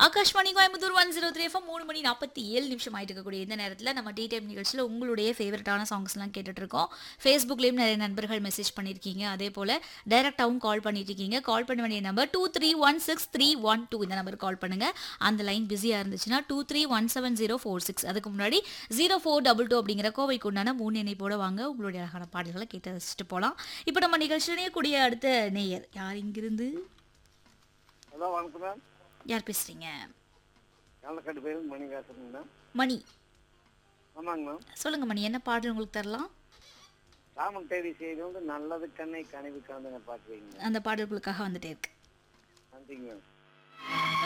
Akashvani Coimbatore one zero three FM மூணு மணி நாற்பத்தி ஏழு நிமிஷம் ஆயிட்டு இருக்கக்கூடிய இந்த நேரத்தில் நம்ம டீ டைம் நிகழ்ச்சியில் உங்களுடைய ஃபேவரட்டான சாங்ஸ்லாம் கேட்டுட்டு இருக்கோம் ஃபேஸ்புக்லேயும் நிறைய நண்பர்கள் மெசேஜ் பண்ணியிருக்கீங்க அதே போல் டைரெக்டாகவும் கால் பண்ணிட்டு இருக்கீங்க கால் பண்ண வேண்டிய number two three one six three one two இந்த நம்பருக்கு கால் பண்ணுங்க அந்த லைன் பிஸியாக இருந்துச்சுன்னா two three one seven zero four six அதுக்கு முன்னாடி ஜீரோ ஃபோர் டபுள் டூ அப்படிங்கிற கோவைக்கு உண்டான மூணு இணைப்போட வாங்க உங்களுடைய அழகான பாடல்களை கேட்டு ரசிச்சுட்டு போகலாம் இப்போ நம்ம நிகழ்ச்சியிலேயே கூடிய அடுத்த நேயர் யார் இங்கிருந்து ஹலோ வணக்கம் மேம் யார் பேசுறீங்க காலக்காட்டு பேர் மணி பேசுறேங்க மேம் மணி ஆமாங்க மேம் சொல்லுங்க மணி என்ன பாடல் உங்களுக்கு தரலாம் ராமன் தேடி செய்து வந்து நல்லது கண்ணை கனிவு கலந்துங்க பாட்டு வைங்க அந்த பாடல்களுக்காக வந்துட்டே இருக்கு நன்றிங்க மேம்